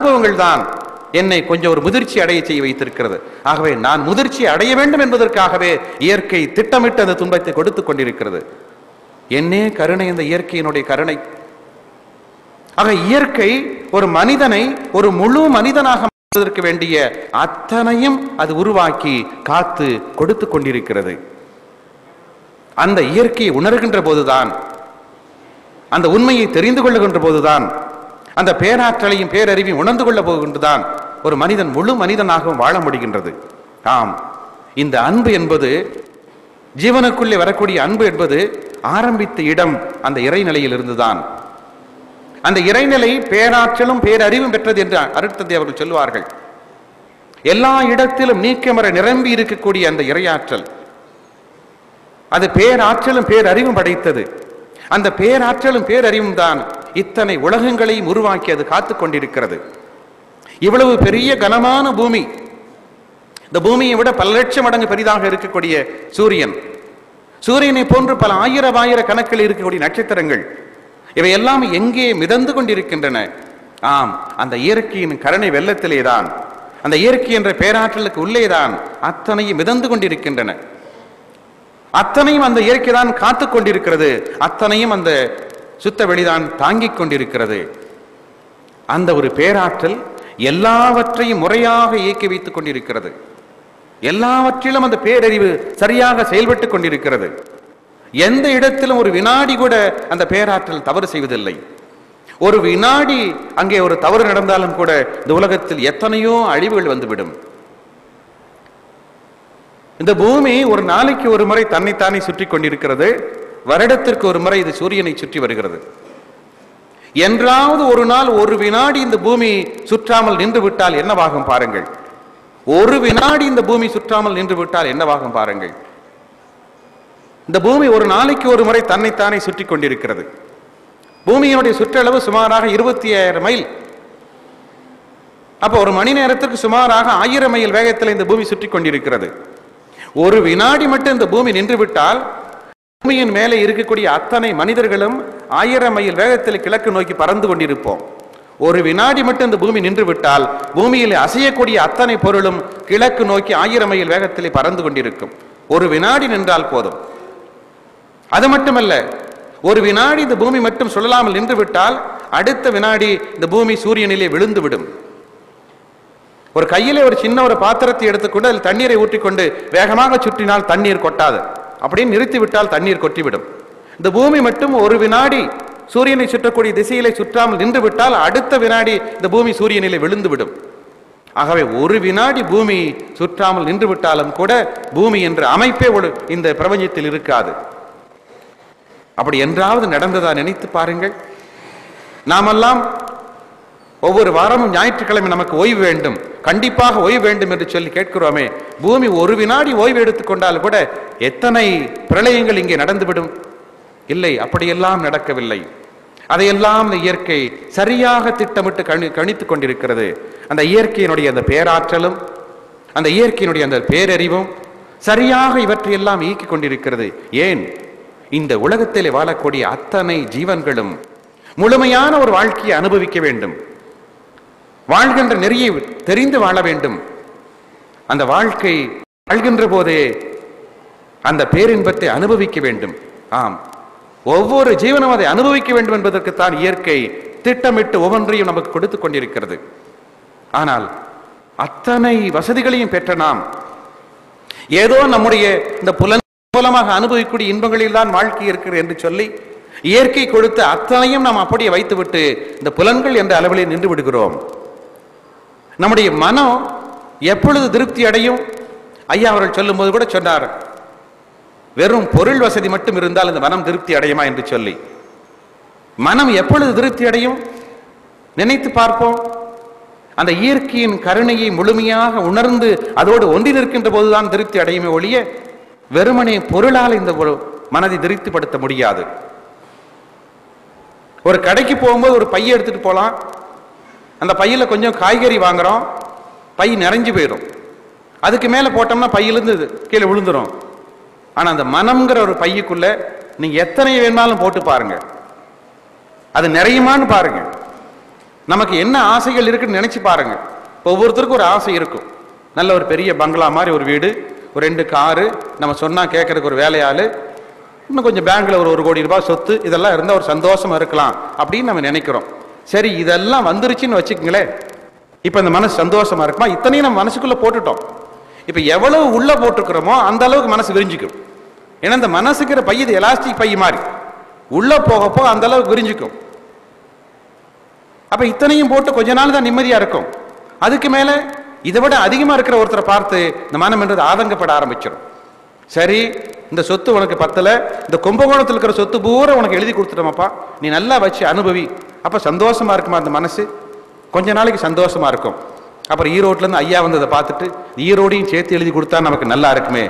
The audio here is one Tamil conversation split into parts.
அனுபவங்கள் தான் என்னை கொஞ்சம் ஒரு முதிர்ச்சி அடைய செய்ய வைத்திருக்கிறது ஆகவே நான் முதிர்ச்சி அடைய வேண்டும் என்பதற்காகவே இயற்கை திட்டமிட்டு அந்த துன்பத்தை கொடுத்துக் கொண்டிருக்கிறது என்னே கருணை இந்த இயற்கையினுடைய கருணை ஆக இயற்கை ஒரு மனிதனை ஒரு முழு மனிதனாக மாற்றுவதற்கு வேண்டிய அத்தனையும் அது உருவாக்கி காத்து கொடுத்து கொண்டிருக்கிறது அந்த இயற்கையை உணர்கின்ற போதுதான் அந்த உண்மையை தெரிந்து கொள்ளுகின்ற போதுதான் அந்த பேராற்றலையும் பேரறிவையும் உணர்ந்து கொள்ள போகின்றதான் ஒரு மனிதன் முழு மனிதனாகவும் வாழ முடிகின்றது ஆம் இந்த அன்பு என்பது ஜீவனுக்குள்ளே வரக்கூடிய அன்பு என்பது ஆரம்பித்த இடம் அந்த இறைநிலையில் இருந்துதான் அந்த இறைநிலை பேராற்றலும் பேரறிவும் பெற்றது என்று அருட்தந்தை அவர்கள் சொல்லுவார்கள் எல்லா இடத்திலும் நீக்கமர நிரம்பி இருக்கக்கூடிய அந்த இறையாற்றல் அது பேராற்றலும் பேரறிவும் படைத்தது அந்த பேராற்றலும் பேரறிவும் தான் இத்தனை உலகங்களையும் உருவாக்கி அது காத்துக் கொண்டிருக்கிறது இவ்வளவு பெரிய கனமான பூமி இந்த பூமியை விட பல லட்சம் மடங்கு பெரிதாக இருக்கக்கூடிய சூரியன் சூரியனை போன்று பல ஆயிரம் ஆயிர கணக்கில் இருக்கக்கூடிய நட்சத்திரங்கள் இவை எல்லாம் எங்கே மிதந்து கொண்டிருக்கின்றன ஆம் அந்த இயற்கையின் கருணை வெள்ளத்திலேதான் அந்த இயற்கை என்ற பேராற்றலுக்கு உள்ளேதான் அத்தனையும் மிதந்து கொண்டிருக்கின்றன அத்தனையும் அந்த இயற்கை தான் காத்து கொண்டிருக்கிறது அத்தனையும் அந்த சுத்த வெளிதான் தாங்கிக் கொண்டிருக்கிறது அந்த ஒரு பேராற்றல் எல்லாவற்றையும் முறையாக இயக்கி வைத்துக் கொண்டிருக்கிறது எல்லாவற்றிலும் அந்த பேரறிவு சரியாக செயல்பட்டுக் கொண்டிருக்கிறது எந்த இடத்திலும் ஒரு வினாடி கூட அந்த பேராற்றல் தவறு செய்வதில்லை ஒரு வினாடி அங்கே ஒரு தவறு நடந்தாலும் கூட இந்த உலகத்தில் எத்தனையோ அழிவுகள் வந்துவிடும் இந்த பூமி ஒரு நாளைக்கு ஒரு முறை தன்னைத்தானே சுற்றி கொண்டிருக்கிறது வருடத்திற்கு ஒரு முறை இது சூரியனை சுற்றி வருகிறது என்றாவது ஒரு நாள் ஒரு வினாடி இந்த பூமி சுற்றாமல் நின்று விட்டால் என்னவாகும் பாருங்கள் ஒரு வினாடி இந்த பூமி சுற்றாமல் நின்று விட்டால் என்னவாகும் பாருங்கள் இந்த பூமி ஒரு நாளைக்கு ஒரு முறை தன்னைத்தானே சுற்றி கொண்டிருக்கிறது பூமியினுடைய சுற்றளவு சுமாராக இருபத்தி ஆயிரம் மைல் அப்ப ஒரு மணி நேரத்திற்கு சுமாராக ஆயிரம் மைல் வேகத்தில் இந்த பூமி சுற்றி கொண்டிருக்கிறது ஒரு வினாடி மட்டும் இந்த பூமி நின்று விட்டால் பூமியின் மேலே இருக்கக்கூடிய அத்தனை மனிதர்களும் ஆயிரம் மைல் வேகத்தில் கிழக்கு நோக்கி பறந்து கொண்டிருப்போம் ஒரு வினாடி மட்டும் இந்த பூமி நின்று விட்டால் பூமியில் அசையக்கூடிய அத்தனை பொருளும் கிழக்கு நோக்கி ஆயிரம் மைல் வேகத்திலே பறந்து கொண்டிருக்கும் ஒரு வினாடி நின்றால் போதும் அது மட்டுமல்ல ஒரு வினாடி இந்த பூமி மட்டும் சுழலாமல் நின்று விட்டால் அடுத்த வினாடி இந்த பூமி சூரியனிலே விழுந்து விடும் ஒரு கையிலே ஒரு சின்ன ஒரு பாத்திரத்தை எடுத்துக்கொண்டு அதில் தண்ணீரை ஊற்றிக்கொண்டு வேகமாக சுற்றினால் தண்ணீர் கொட்டாது அப்படியே நிறுத்தி விட்டால் தண்ணீர் கொட்டிவிடும் இந்த பூமி மட்டும் ஒரு வினாடி சூரியனை சுற்றக்கூடிய திசையிலே சுற்றாமல் நின்று விட்டால் அடுத்த வினாடி இந்த பூமி சூரியனிலே விழுந்து விடும் ஆகவே ஒரு வினாடி பூமி சுற்றாமல் நின்று விட்டாலும் கூட பூமி என்ற அமைப்பே ஒரு இந்த பிரபஞ்சத்தில் இருக்காது அப்படி என்றாவது நடந்ததா நினைத்து பாருங்கள் நாமெல்லாம் ஒவ்வொரு வாரமும் ஞாயிற்றுக்கிழமை நமக்கு ஓய்வு வேண்டும் கண்டிப்பாக ஓய்வு வேண்டும் என்று சொல்லி கேட்கிறோமே பூமி ஒரு வினாடி ஓய்வு எடுத்துக்கொண்டால் கூட எத்தனை பிரளயங்கள் இங்கே நடந்துவிடும் இல்லை அப்படியெல்லாம் நடக்கவில்லை அதையெல்லாம் இந்த இயற்கை சரியாக திட்டமிட்டு கணி கணித்துக் கொண்டிருக்கிறது அந்த இயற்கையினுடைய அந்த பேராற்றலும் அந்த இயற்கையினுடைய அந்த பேரறிவும் சரியாக இவற்றையெல்லாம் இயக்கிக் கொண்டிருக்கிறது ஏன் இந்த உலகத்திலே வாழக்கூடிய அத்தனை ஜீவன்களும் முழுமையான ஒரு வாழ்க்கையை அனுபவிக்க வேண்டும் வாழ்கின்ற நெறியை தெரிந்து வாழ வேண்டும் அந்த வாழ்க்கை வாழ்கின்ற போதே அந்த பேரின்பத்தை அனுபவிக்க வேண்டும் ஆம் ஒவ்வொரு ஜீவனும் அதை அனுபவிக்க வேண்டும் என்பதற்குத்தான் இயற்கை திட்டமிட்டு ஒவ்வொன்றையும் நமக்கு கொடுத்துக் கொண்டிருக்கிறது ஆனால் அத்தனை வசதிகளையும் பெற்ற நாம் ஏதோ நம்முடைய இந்த புலன் மூலமாக அனுபவிக்கக்கூடிய இன்பங்களில் தான் வாழ்க்கை இருக்கிறது என்று சொல்லி இயற்கை கொடுத்த அத்தனையும் நாம் அப்படியே வைத்துவிட்டு இந்த புலன்கள் என்ற அளவிலே நின்று விடுகிறோம் நம்முடைய மனம் எப்பொழுது திருப்தி அடையும் ஐயா அவர்கள் சொல்லும்போது கூட சொன்னார் வெறும் பொருள் வசதி மட்டும் இருந்தால் இந்த மனம் திருப்தி அடையுமா என்று சொல்லி மனம் எப்பொழுது திருப்தி அடையும் நினைத்து பார்ப்போம் அந்த இயற்கையின் கருணையை முழுமையாக உணர்ந்து அதோடு ஒன்றி நிற்கின்ற போதுதான் திருப்தி அடையுமே ஒழிய வெறுமனே பொருளால் இந்த ஒரு மனதை திருப்திப்படுத்த முடியாது ஒரு கடைக்கு போகும்போது ஒரு பைய எடுத்துட்டு போலாம் அந்த பையில கொஞ்சம் காய்கறி வாங்குறோம் பை நிறைஞ்சு போயிடும் அதுக்கு மேல போட்டோம்னா பையிலிருந்து கீழே விழுந்துரும் ஆனா அந்த மனம்ங்கிற ஒரு பையுக்குள்ள நீங்க எத்தனை வேணாலும் போட்டு பாருங்க அது நிறையுமான்னு பாருங்க நமக்கு என்ன ஆசைகள் இருக்குன்னு நினைச்சு பாருங்க ஒவ்வொருத்தருக்கும் ஒரு ஆசை இருக்கும் நல்ல ஒரு பெரிய பங்களா மாதிரி ஒரு வீடு ஒரு ரெண்டு காரு நம்ம சொன்னா கேட்கறதுக்கு ஒரு வேலையாளு இன்னும் கொஞ்சம் பேங்க்ல ஒரு ஒரு கோடி ரூபாய் சொத்து இதெல்லாம் இருந்தால் ஒரு சந்தோஷமா இருக்கலாம் அப்படின்னு நம்ம நினைக்கிறோம் சரி இதெல்லாம் வந்துருச்சுன்னு வச்சுக்கங்களேன் இப்போ இந்த மனசு சந்தோஷமா இருக்குமா இத்தனையும் நம்ம மனசுக்குள்ள போட்டுட்டோம் இப்போ எவ்வளவு உள்ள போட்டுக்கிறோமோ அந்த அளவுக்கு மனசு விரிஞ்சுக்கும் ஏன்னா இந்த மனசுக்கிற பை இது எலாஸ்டிக் பை மாதிரி உள்ள போக போக அந்த அளவுக்கு விரிஞ்சுக்கும் அப்ப இத்தனையும் போட்டு கொஞ்ச நாள் தான் நிம்மதியா இருக்கும் அதுக்கு மேல இதை விட அதிகமா இருக்கிற ஒருத்தரை பார்த்து இந்த மனம் என்றது ஆதங்கப்பட ஆரம்பிச்சிடும் சரி இந்த சொத்து உனக்கு பத்தல இந்த கும்பகோணத்தில் இருக்கிற சொத்து பூரா உனக்கு எழுதி கொடுத்துட்டோமப்பா நீ நல்லா வச்சு அனுபவி அப்ப சந்தோஷமா இருக்குமா அந்த மனசு கொஞ்ச நாளைக்கு சந்தோஷமா இருக்கும் அப்புறம் ஈரோட்ல இருந்து ஐயா வந்ததை பார்த்துட்டு ஈரோடையும் சேர்த்து எழுதி கொடுத்தா நமக்கு நல்லா இருக்குமே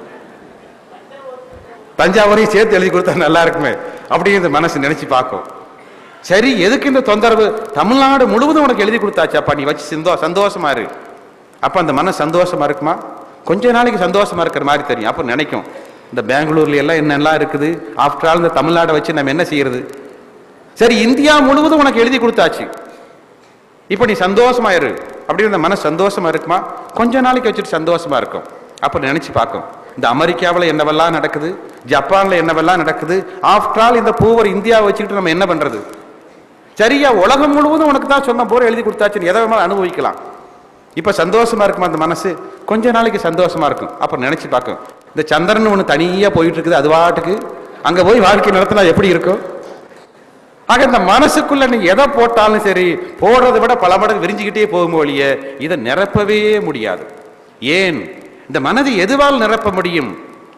தஞ்சாவூரையும் சேர்த்து எழுதி கொடுத்தா நல்லா இருக்குமே அப்படின்னு இந்த மனசு நினைச்சு பார்க்கும் சரி எதுக்கு இந்த தொந்தரவு தமிழ்நாடு முழுவதும் உனக்கு எழுதி கொடுத்தாச்சாப்பா நீ வச்சு சந்தோ சந்தோஷமா இரு அப்ப அந்த மனசு சந்தோஷமா இருக்குமா கொஞ்ச நாளைக்கு சந்தோஷமா இருக்கிற மாதிரி தெரியும் அப்ப நினைக்கும் இந்த பெங்களூர்ல எல்லாம் என்னெல்லாம் இருக்குது ஆஃப்டர் ஆல் இந்த தமிழ்நாடை வச்சு நம்ம என்ன செய்யறது சரி இந்தியா முழுவதும் உனக்கு எழுதி கொடுத்தாச்சு இப்ப நீ சந்தோஷமா இரு அப்படின்னு இந்த மனசு சந்தோஷமா இருக்குமா கொஞ்ச நாளைக்கு வச்சுட்டு சந்தோஷமா இருக்கும் அப்ப நினைச்சு பார்க்கும் இந்த அமெரிக்காவில் என்னவெல்லாம் நடக்குது ஜப்பான்ல என்னவெல்லாம் நடக்குது ஆஃப்டர் ஆல் இந்த பூவர் இந்தியாவை வச்சுக்கிட்டு நம்ம என்ன பண்றது சரியா உலகம் முழுவதும் உனக்கு தான் சொன்ன போற எழுதி கொடுத்தாச்சு நீ எதை வேணாலும் அனுபவிக்கலாம் இப்ப சந்தோஷமா இருக்குமா அந்த மனசு கொஞ்ச நாளைக்கு சந்தோஷமா இருக்கும் அப்புறம் நினைச்சு பார்க்கும் இந்த சந்திரன் ஒண்ணு தனியா போயிட்டு இருக்குது அது பாட்டுக்கு அங்க போய் வாழ்க்கை நடத்தினா எப்படி இருக்கும் ஆக இந்த மனசுக்குள்ள நீ எதை போட்டாலும் சரி போடுறதை விட பல மடங்கு விரிஞ்சுக்கிட்டே போகும் ஒழிய இதை நிரப்பவே முடியாது ஏன் இந்த மனதை எதுவால் நிரப்ப முடியும்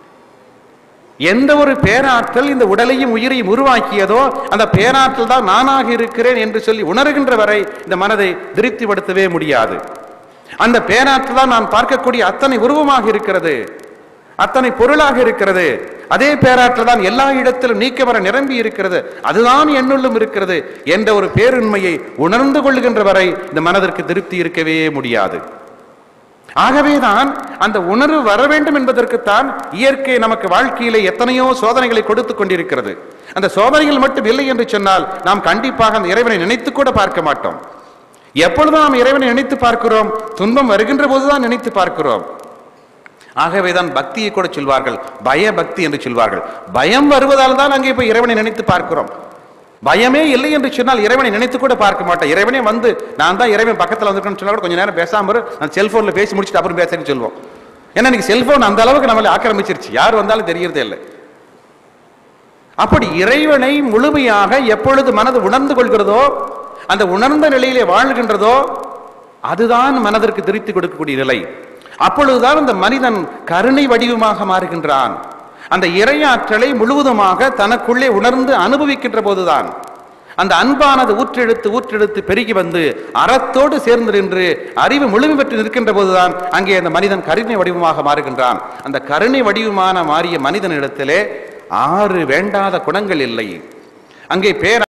எந்த ஒரு பேராற்றல் இந்த உடலையும் உயிரையும் உருவாக்கியதோ அந்த பேராற்றல் தான் நானாக இருக்கிறேன் என்று சொல்லி உணர்கின்ற வரை இந்த மனதை திருப்திப்படுத்தவே முடியாது அந்த பேராற்றல் தான் நான் பார்க்கக்கூடிய அத்தனை உருவமாக இருக்கிறது அத்தனை பொருளாக இருக்கிறது அதே பேராற்றல் தான் எல்லா இடத்திலும் நீக்க வர நிரம்பி இருக்கிறது அதுதான் என்னுள்ளும் இருக்கிறது என்ற ஒரு பேருண்மையை உணர்ந்து கொள்கின்ற வரை இந்த மனதிற்கு திருப்தி இருக்கவே முடியாது ஆகவேதான் அந்த உணர்வு வர வேண்டும் என்பதற்குத்தான் இயற்கை நமக்கு வாழ்க்கையிலே எத்தனையோ சோதனைகளை கொடுத்து கொண்டிருக்கிறது அந்த சோதனைகள் மட்டும் இல்லை என்று சொன்னால் நாம் கண்டிப்பாக அந்த இறைவனை நினைத்து கூட பார்க்க மாட்டோம் எப்பொழுது நாம் இறைவனை நினைத்து பார்க்கிறோம் துன்பம் வருகின்ற போதுதான் நினைத்து பார்க்கிறோம் ஆகவேதான் பக்தியை கூட சொல்வார்கள் பய பக்தி என்று சொல்வார்கள் பயம் வருவதால் தான் அங்கே போய் இறைவனை நினைத்து பார்க்கிறோம் பயமே இல்லை என்று சொன்னால் இறைவனை நினைத்து கூட பார்க்க மாட்டேன் இறைவனே வந்து நான் தான் இறைவன் பக்கத்தில் வந்திருக்கேன்னு சொன்னா கூட கொஞ்ச நேரம் பேசாம இரு, நான் செல்போன்ல பேசி முடிச்சுட்டு அப்புறம் பேசுறேன்னு சொல்லுவோம் ஏன்னா இன்னைக்கு செல்போன் அந்த அளவுக்கு நம்மளை ஆக்கிரமிச்சிருச்சு யார் வந்தாலும் தெரியறதே இல்லை அப்படி இறைவனை முழுமையாக எப்பொழுது மனது உணர்ந்து கொள்கிறதோ அந்த உணர்ந்த நிலையிலே வாழ்கின்றதோ அதுதான் மனதிற்கு திருப்தி கொடுக்கக்கூடிய நிலை அப்பொழுதுதான் அந்த மனிதன் கருணை வடிவமாக மாறுகின்றான் அந்த இறையாற்றலை முழுவதுமாக தனக்குள்ளே உணர்ந்து அனுபவிக்கின்ற போதுதான் அந்த அன்பானது ஊற்றெடுத்து ஊற்றெடுத்து பெருகி வந்து அறத்தோடு சேர்ந்து நின்று அறிவு முழுமை பெற்று நிற்கின்ற போதுதான் அங்கே அந்த மனிதன் கருணை வடிவமாக மாறுகின்றான் அந்த கருணை வடிவமான மாறிய மனிதனிடத்திலே ஆறு வேண்டாத குணங்கள் இல்லை அங்கே பேர